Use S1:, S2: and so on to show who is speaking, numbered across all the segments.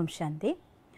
S1: ഓം ശാന്തി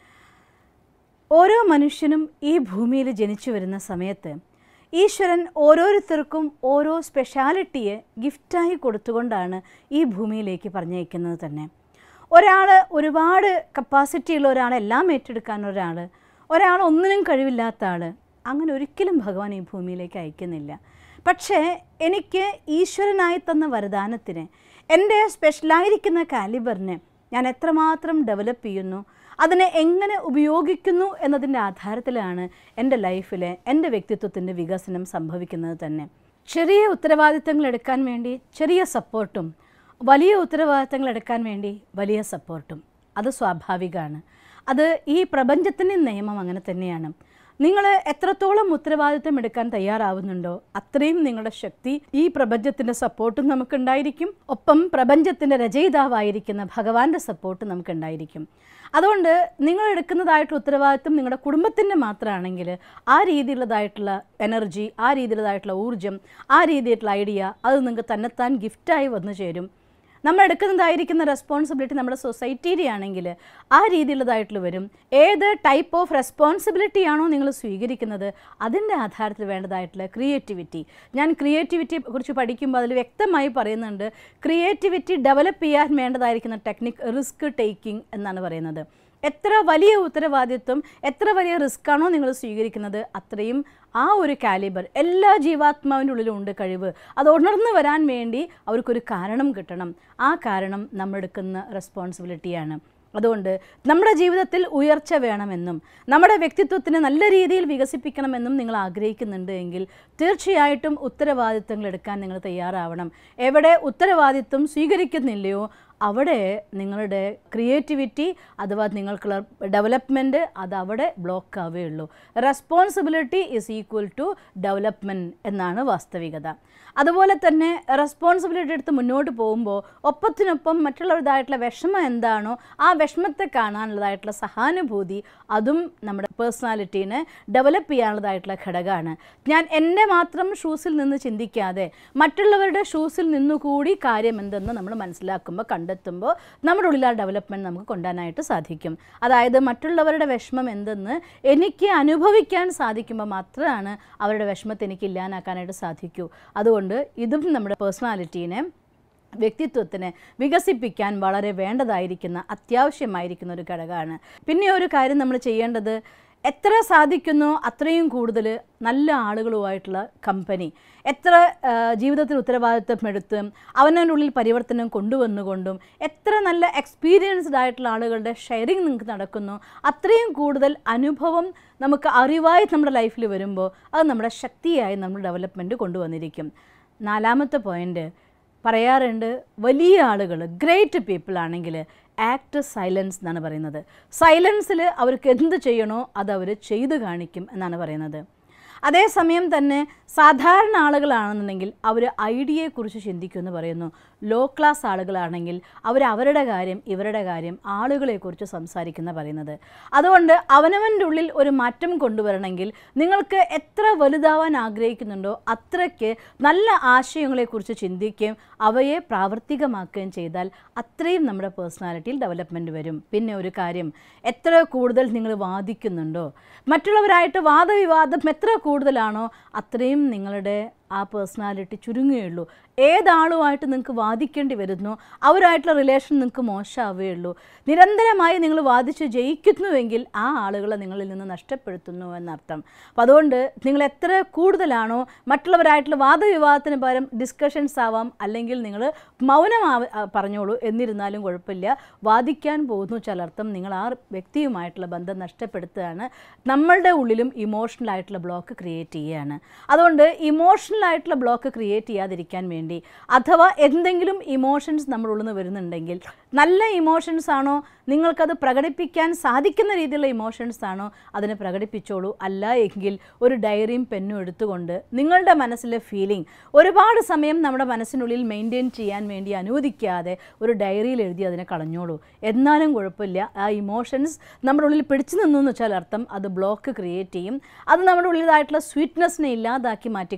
S1: ഓരോ മനുഷ്യനും ഈ ഭൂമിയിൽ ജനിച്ചു വരുന്ന സമയത്ത് ഈശ്വരൻ ഓരോരുത്തർക്കും ഓരോ സ്പെഷ്യാലിറ്റിയെ ഗിഫ്റ്റായി കൊടുത്തുകൊണ്ടാണ് ഈ ഭൂമിയിലേക്ക് പറഞ്ഞയക്കുന്നത് തന്നെ ഒരാൾ ഒരുപാട് കപ്പാസിറ്റിയുള്ള ഒരാൾ എല്ലാം ഏറ്റെടുക്കാൻ ഒരാൾ ഒരാൾ ഒന്നിനും കഴിവില്ലാത്ത ആൾ അങ്ങനെ ഒരിക്കലും ഭഗവാൻ ഈ ഭൂമിയിലേക്ക് അയക്കുന്നില്ല പക്ഷേ എനിക്ക് ഈശ്വരനായി തന്ന വരദാനത്തിന് എൻ്റെ സ്പെഷ്യലായിരിക്കുന്ന കാലിബറിനെ ഞാൻ എത്രമാത്രം ഡെവലപ്പ് ചെയ്യുന്നു അതിനെ എങ്ങനെ ഉപയോഗിക്കുന്നു എന്നതിൻ്റെ ആധാരത്തിലാണ് എൻ്റെ ലൈഫിലെ എൻ്റെ വ്യക്തിത്വത്തിൻ്റെ വികസനം സംഭവിക്കുന്നത് തന്നെ ചെറിയ ഉത്തരവാദിത്തങ്ങൾ എടുക്കാൻ വേണ്ടി ചെറിയ സപ്പോർട്ടും വലിയ ഉത്തരവാദിത്തങ്ങൾ എടുക്കാൻ വേണ്ടി വലിയ സപ്പോർട്ടും അത് സ്വാഭാവികമാണ് അത് ഈ പ്രപഞ്ചത്തിൻ്റെ നിയമം അങ്ങനെ തന്നെയാണ് നിങ്ങൾ എത്രത്തോളം ഉത്തരവാദിത്തം എടുക്കാൻ തയ്യാറാവുന്നുണ്ടോ അത്രയും നിങ്ങളുടെ ശക്തി ഈ പ്രപഞ്ചത്തിൻ്റെ സപ്പോർട്ടും നമുക്കുണ്ടായിരിക്കും ഒപ്പം പ്രപഞ്ചത്തിൻ്റെ രചയിതാവായിരിക്കുന്ന ഭഗവാന്റെ സപ്പോർട്ട് നമുക്കുണ്ടായിരിക്കും അതുകൊണ്ട് നിങ്ങൾ എടുക്കുന്നതായിട്ടുള്ള ഉത്തരവാദിത്വം നിങ്ങളുടെ കുടുംബത്തിൻ്റെ മാത്രമാണെങ്കിൽ ആ രീതിയിലുള്ളതായിട്ടുള്ള എനർജി ആ രീതിയിലുള്ളതായിട്ടുള്ള ഊർജം ആ രീതിയിലുള്ള ഐഡിയ അത് നിങ്ങൾക്ക് തന്നെത്താൻ ഗിഫ്റ്റായി വന്നു ചേരും നമ്മൾ എടുക്കുന്നതായിരിക്കുന്ന റെസ്പോൺസിബിലിറ്റി നമ്മുടെ സൊസൈറ്റിയുടെ ആണെങ്കിൽ ആ രീതിയിലുള്ളതായിട്ടുള്ള വരും ഏത് ടൈപ്പ് ഓഫ് റെസ്പോൺസിബിലിറ്റി ആണോ നിങ്ങൾ സ്വീകരിക്കുന്നത് അതിൻ്റെ ആധാരത്തിൽ വേണ്ടതായിട്ടുള്ള ക്രിയേറ്റിവിറ്റി ഞാൻ ക്രിയേറ്റിവിറ്റിയെ കുറിച്ച് പഠിക്കുമ്പോൾ അതിൽ വ്യക്തമായി പറയുന്നുണ്ട് ക്രിയേറ്റിവിറ്റി ഡെവലപ്പ് ചെയ്യാൻ വേണ്ടതായിരിക്കുന്ന ടെക്നിക് റിസ്ക് ടേക്കിംഗ് എന്നാണ് പറയുന്നത് എത്ര വലിയ ഉത്തരവാദിത്വം എത്ര വലിയ റിസ്ക് ആണോ നിങ്ങൾ സ്വീകരിക്കുന്നത് അത്രയും ആ ഒരു കാലിബർ എല്ലാ ജീവാത്മാവിൻ്റെ ഉള്ളിലും ഉണ്ട് കഴിവ് അത് ഉണർന്നു വരാൻ വേണ്ടി അവർക്കൊരു കാരണം കിട്ടണം ആ കാരണം നമ്മളെടുക്കുന്ന റെസ്പോൺസിബിലിറ്റിയാണ് അതുകൊണ്ട് നമ്മുടെ ജീവിതത്തിൽ ഉയർച്ച വേണമെന്നും നമ്മുടെ വ്യക്തിത്വത്തിനെ നല്ല രീതിയിൽ വികസിപ്പിക്കണമെന്നും നിങ്ങൾ ആഗ്രഹിക്കുന്നുണ്ട് എങ്കിൽ തീർച്ചയായിട്ടും ഉത്തരവാദിത്തങ്ങൾ എടുക്കാൻ നിങ്ങൾ തയ്യാറാവണം എവിടെ ഉത്തരവാദിത്വം സ്വീകരിക്കുന്നില്ലയോ അവിടെ നിങ്ങളുടെ ക്രിയേറ്റിവിറ്റി അഥവാ നിങ്ങൾക്കുള്ള ഡെവലപ്മെൻറ്റ് അത് അവിടെ ബ്ലോക്ക് ആവുകയുള്ളൂ responsibility is equal to development എന്നാണ് വാസ്തവികത അതുപോലെ തന്നെ റെസ്പോൺസിബിലിറ്റി എടുത്ത് മുന്നോട്ട് പോകുമ്പോൾ ഒപ്പത്തിനൊപ്പം മറ്റുള്ളവരുടേതായിട്ടുള്ള വിഷമം എന്താണോ ആ വിഷമത്തെ കാണാനുള്ളതായിട്ടുള്ള സഹാനുഭൂതി അതും നമ്മുടെ പേഴ്സണാലിറ്റീനെ ഡെവലപ്പ് ചെയ്യാനുള്ളതായിട്ടുള്ള ഘടകമാണ് ഞാൻ എൻ്റെ മാത്രം ഷൂസിൽ നിന്ന് ചിന്തിക്കാതെ മറ്റുള്ളവരുടെ ഷൂസിൽ നിന്നുകൂടി കാര്യം എന്തെന്ന് നമ്മൾ മനസ്സിലാക്കുമ്പോൾ കണ്ടെത്തുമ്പോൾ നമ്മുടെ ഉള്ളിൽ ആ ഡെവലപ്മെൻറ്റ് നമുക്ക് കൊണ്ടുവരാനായിട്ട് സാധിക്കും അതായത് മറ്റുള്ളവരുടെ വിഷമം എന്തെന്ന് എനിക്ക് അനുഭവിക്കാൻ സാധിക്കുമ്പോൾ മാത്രമാണ് അവരുടെ വിഷമത്തെ എനിക്ക് ഇല്ലാനാക്കാനായിട്ട് സാധിക്കൂ അതുകൊണ്ട് ഇതും നമ്മുടെ പേഴ്സണാലിറ്റീനെ വ്യക്തിത്വത്തിനെ വികസിപ്പിക്കാൻ വളരെ വേണ്ടതായിരിക്കുന്ന അത്യാവശ്യമായിരിക്കുന്ന ഒരു ഘടകമാണ് പിന്നെ ഒരു കാര്യം നമ്മൾ ചെയ്യേണ്ടത് എത്ര സാധിക്കുന്നോ അത്രയും കൂടുതൽ നല്ല ആളുകളുമായിട്ടുള്ള കമ്പനി എത്ര ആ, ജീവിതത്തിൽ ഉത്തരവാദിത്വം എടുത്തും അവനവൻ്റെ ഉള്ളിൽ പരിവർത്തനം കൊണ്ടുവന്നുകൊണ്ടും എത്ര നല്ല എക്സ്പീരിയൻസ്ഡ് ആയിട്ടുള്ള ആളുകളുടെ ഷെയറിങ് നിങ്ങൾക്ക് നടക്കുന്നു അത്രയും കൂടുതൽ അനുഭവം നമുക്ക് അറിവായി നമ്മുടെ ലൈഫിൽ വരുമ്പോൾ അത് നമ്മുടെ ശക്തിയായി നമ്മൾ ഡെവലപ്മെൻറ്റ് കൊണ്ടുവന്നിരിക്കും നാലാമത്തെ പോയിൻ്റ് പറയാറുണ്ട് വലിയ ആളുകൾ ഗ്രേറ്റ് പീപ്പിൾ ആണെങ്കിൽ ആക്ട് സൈലൻസ് എന്നാണ് പറയുന്നത് സൈലൻസിൽ അവർക്ക് എന്ത് ചെയ്യണോ അത് അവർ ചെയ്തു കാണിക്കും എന്നാണ് പറയുന്നത് അതേസമയം തന്നെ സാധാരണ ആളുകളാണെന്നുണ്ടെങ്കിൽ അവർ ഐഡിയയെക്കുറിച്ച് ചിന്തിക്കുമെന്ന് പറയുന്നു ലോ ക്ലാസ് ആളുകളാണെങ്കിൽ അവർ അവരുടെ കാര്യം ഇവരുടെ കാര്യം ആളുകളെക്കുറിച്ച് സംസാരിക്കുന്ന പറയുന്നത് അതുകൊണ്ട് അവനവൻ്റെ ഉള്ളിൽ ഒരു മാറ്റം കൊണ്ടുവരണമെങ്കിൽ നിങ്ങൾക്ക് എത്ര വലുതാവാൻ ആഗ്രഹിക്കുന്നുണ്ടോ അത്രയ്ക്ക് നല്ല ആശയങ്ങളെക്കുറിച്ച് ചിന്തിക്കുകയും അവയെ പ്രാവർത്തികമാക്കുകയും ചെയ്താൽ അത്രയും നമ്മുടെ പേഴ്സണാലിറ്റിയിൽ ഡെവലപ്മെൻറ്റ് വരും പിന്നെ ഒരു കാര്യം എത്ര കൂടുതൽ നിങ്ങൾ വാദിക്കുന്നുണ്ടോ മറ്റുള്ളവരായിട്ട് വാദവിവാദം എത്ര കൂടുതലാണോ അത്രയും നിങ്ങളുടെ ആ പേഴ്സണാലിറ്റി ചുരുങ്ങുകയുള്ളൂ ഏതാളുമായിട്ട് നിങ്ങൾക്ക് വാദിക്കേണ്ടി വരുന്നു അവരായിട്ടുള്ള റിലേഷൻ നിങ്ങൾക്ക് മോശമാവുകയുള്ളൂ നിരന്തരമായി നിങ്ങൾ വാദിച്ച് ജയിക്കുന്നുവെങ്കിൽ ആ ആളുകളെ നിങ്ങളിൽ നിന്ന് നഷ്ടപ്പെടുത്തുന്നു എന്നർത്ഥം അപ്പോൾ അതുകൊണ്ട് നിങ്ങൾ എത്ര കൂടുതലാണോ മറ്റുള്ളവരായിട്ടുള്ള വാദവിവാദത്തിന് പകരം ഡിസ്കഷൻസ് ആവാം അല്ലെങ്കിൽ നിങ്ങൾ മൗനമാവ ആ, പറഞ്ഞോളൂ എന്നിരുന്നാലും കുഴപ്പമില്ല വാദിക്കാൻ പോകുന്നു ചിലർത്ഥം നിങ്ങൾ ആ വ്യക്തിയുമായിട്ടുള്ള ബന്ധം നഷ്ടപ്പെടുത്തുകയാണ് നമ്മളുടെ ഉള്ളിലും ഇമോഷണൽ ആയിട്ടുള്ള ബ്ലോക്ക് ക്രിയേറ്റ് ചെയ്യുകയാണ് അതുകൊണ്ട് ഇമോഷണൽ ആയിട്ടുള്ള ബ്ലോക്ക് ക്രിയേറ്റ് ചെയ്യാതിരിക്കാൻ വേണ്ടി അഥവാ എന്തെങ്കിലും ഇമോഷൻസ് നമ്മുടെ ഉള്ളിൽ നിന്ന് വരുന്നുണ്ടെങ്കിൽ നല്ല ഇമോഷൻസ് ആണോ നിങ്ങൾക്കത് പ്രകടിപ്പിക്കാൻ സാധിക്കുന്ന രീതിയിലുള്ള ഇമോഷൻസ് ആണോ അതിനെ പ്രകടിപ്പിച്ചോളൂ അല്ല എങ്കിൽ ഒരു ഡയറിയും പെന്നും എടുത്തുകൊണ്ട് നിങ്ങളുടെ മനസ്സിലെ ഫീലിംഗ് ഒരുപാട് സമയം നമ്മുടെ മനസ്സിനുള്ളിൽ മെയിൻറ്റെയിൻ ചെയ്യാൻ വേണ്ടി അനുവദിക്കാതെ ഒരു ഡയറിയിൽ എഴുതി അതിനെ കളഞ്ഞോളൂ എന്നാലും കുഴപ്പമില്ല ആ ഇമോഷൻസ് നമ്മുടെ ഉള്ളിൽ പിടിച്ചു നിന്നു എന്ന് വെച്ചാൽ അർത്ഥം അത് ബ്ലോക്ക് ക്രിയേറ്റ് ചെയ്യും അത് നമ്മുടെ ഉള്ളിലായിട്ടുള്ള സ്വീറ്റ്നെസ്സിനെ ഇല്ലാതാക്കി മാറ്റിക്കളയും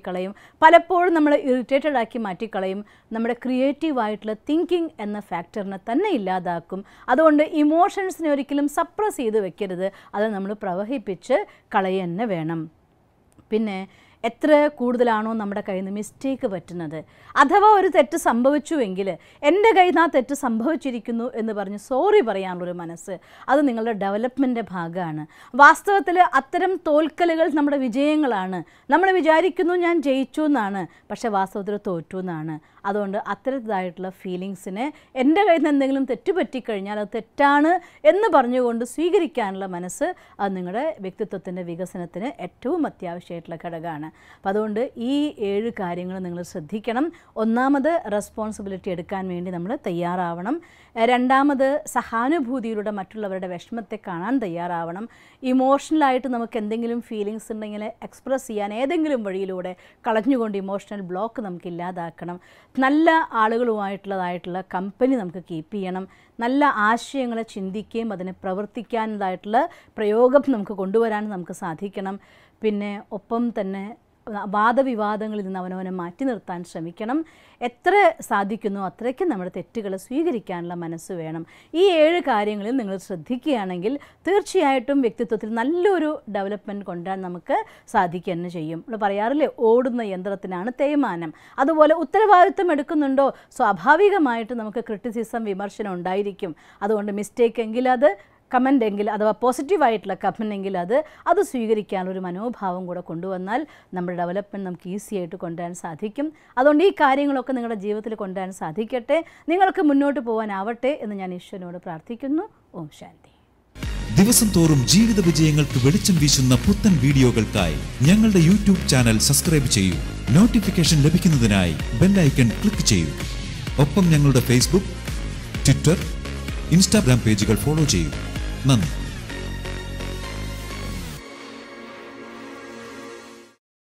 S1: പലപ്പോഴും നമ്മൾ ഇറിറ്റേറ്റഡ് ആക്കി മാറ്റിക്കളയും നമ്മുടെ ക്രിയേറ്റീവ് ആയിട്ടുള്ള തിങ്കിങ് എന്ന ഫാക്ടറിനെ തന്നെ ഇല്ലാതാക്കും അതുകൊണ്ട് ഇമോഷൻസിനെ ഒരിക്കലും സപ്രസ് ചെയ്ത് വെക്കരുത് അത് നമ്മൾ പ്രവഹിപ്പിച്ച് കളയുക തന്നെ വേണം പിന്നെ എത്ര കൂടുതലാണോ നമ്മുടെ കയ്യിൽ നിന്ന് മിസ്റ്റേക്ക് പറ്റുന്നത് അഥവാ ഒരു തെറ്റ് സംഭവിച്ചുവെങ്കിൽ എൻ്റെ കയ്യിൽ നിന്ന് ആ തെറ്റ് സംഭവിച്ചിരിക്കുന്നു എന്ന് പറഞ്ഞ് സോറി പറയാനുള്ളൊരു മനസ്സ് അത് നിങ്ങളുടെ ഡെവലപ്മെൻറ്റിൻ്റെ ഭാഗമാണ് വാസ്തവത്തിൽ അത്തരം തോൽക്കലുകൾ നമ്മുടെ വിജയങ്ങളാണ് നമ്മൾ വിചാരിക്കുന്നു ഞാൻ ജയിച്ചു എന്നാണ് പക്ഷേ വാസ്തവത്തിൽ തോറ്റു എന്നാണ് അതുകൊണ്ട് അത്തരത്തിലായിട്ടുള്ള ഫീലിങ്സിനെ എൻ്റെ കയ്യിൽ നിന്ന് എന്തെങ്കിലും തെറ്റ് പറ്റിക്കഴിഞ്ഞാൽ അത് തെറ്റാണ് എന്ന് പറഞ്ഞുകൊണ്ട് സ്വീകരിക്കാനുള്ള മനസ്സ് അത് നിങ്ങളുടെ വ്യക്തിത്വത്തിൻ്റെ വികസനത്തിന് ഏറ്റവും അത്യാവശ്യമായിട്ടുള്ള ഘടകമാണ് അപ്പം അതുകൊണ്ട് ഈ ഏഴ് കാര്യങ്ങൾ നിങ്ങൾ ശ്രദ്ധിക്കണം ഒന്നാമത് റെസ്പോൺസിബിലിറ്റി എടുക്കാൻ വേണ്ടി നമ്മൾ തയ്യാറാവണം എഹ് രണ്ടാമത് സഹാനുഭൂതിയിലൂടെ മറ്റുള്ളവരുടെ വിഷമത്തെ കാണാൻ തയ്യാറാവണം ഇമോഷണലായിട്ട് നമുക്ക് എന്തെങ്കിലും ഫീലിങ്സ് ഉണ്ടെങ്കിൽ എക്സ്പ്രസ് ചെയ്യാൻ ഏതെങ്കിലും വഴിയിലൂടെ കളഞ്ഞുകൊണ്ട് ഇമോഷണൽ ബ്ലോക്ക് നമുക്ക് ഇല്ലാതാക്കണം നല്ല ആളുകളുമായിട്ടുള്ളതായിട്ടുള്ള കമ്പനി നമുക്ക് കീപ്പ് ചെയ്യണം നല്ല ആശയങ്ങളെ ചിന്തിക്കുകയും അതിനെ പ്രവർത്തിക്കാനതായിട്ടുള്ള പ്രയോഗം നമുക്ക് കൊണ്ടുവരാൻ നമുക്ക് സാധിക്കണം പിന്നെ ഒപ്പം തന്നെ വാദവിവാദങ്ങളിൽ നിന്ന് അവനവനെ മാറ്റി നിർത്താൻ ശ്രമിക്കണം എത്ര സാധിക്കുന്നു അത്രയ്ക്ക് നമ്മുടെ തെറ്റുകളെ സ്വീകരിക്കാനുള്ള മനസ്സ് വേണം ഈ ഏഴ് കാര്യങ്ങളിൽ നിങ്ങൾ ശ്രദ്ധിക്കുകയാണെങ്കിൽ തീർച്ചയായിട്ടും വ്യക്തിത്വത്തിൽ നല്ലൊരു ഡെവലപ്മെൻറ്റ് കൊണ്ടുവരാൻ നമുക്ക് സാധിക്കുക തന്നെ ചെയ്യും നമ്മൾ പറയാറില്ലേ ഓടുന്ന യന്ത്രത്തിനാണ് തേയ്മാനം അതുപോലെ ഉത്തരവാദിത്വം എടുക്കുന്നുണ്ടോ സ്വാഭാവികമായിട്ട് നമുക്ക് ക്രിറ്റിസിസം വിമർശനം ഉണ്ടായിരിക്കും അതുകൊണ്ട് മിസ്റ്റേക്ക് എങ്കിൽ അത് കമൻ്റ് എങ്കിൽ അഥവാ പോസിറ്റീവായിട്ടുള്ള കമൻ്റ് എങ്കിൽ അത് അത് സ്വീകരിക്കാനൊരു മനോഭാവം കൂടെ കൊണ്ടുവന്നാൽ നമ്മുടെ ഡെവലപ്മെൻറ്റ് നമുക്ക് ഈസി ആയിട്ട് കൊണ്ടുവരാൻ സാധിക്കും അതുകൊണ്ട് ഈ കാര്യങ്ങളൊക്കെ നിങ്ങളുടെ ജീവിതത്തിൽ കൊണ്ടുവരാൻ സാധിക്കട്ടെ നിങ്ങൾക്ക് മുന്നോട്ട് പോകാനാവട്ടെ എന്ന് ഞാൻ ഈശ്വരനോട് പ്രാർത്ഥിക്കുന്നു ഓം ശാന്തി
S2: ദിവസം തോറും ജീവിത വിജയങ്ങൾക്ക് വെളിച്ചം വീശുന്ന പുത്തൻ വീഡിയോകൾക്കായി ഞങ്ങളുടെ യൂട്യൂബ് ചാനൽ സബ്സ്ക്രൈബ് ചെയ്യൂ നോട്ടിഫിക്കേഷൻ ലഭിക്കുന്നതിനായി ബെല്ലൈക്കൺ ക്ലിക്ക് ചെയ്യൂ ഒപ്പം ഞങ്ങളുടെ ഫേസ്ബുക്ക് ട്വിറ്റർ ഇൻസ്റ്റാഗ്രാം പേജുകൾ ഫോളോ ചെയ്യൂ നന്ദി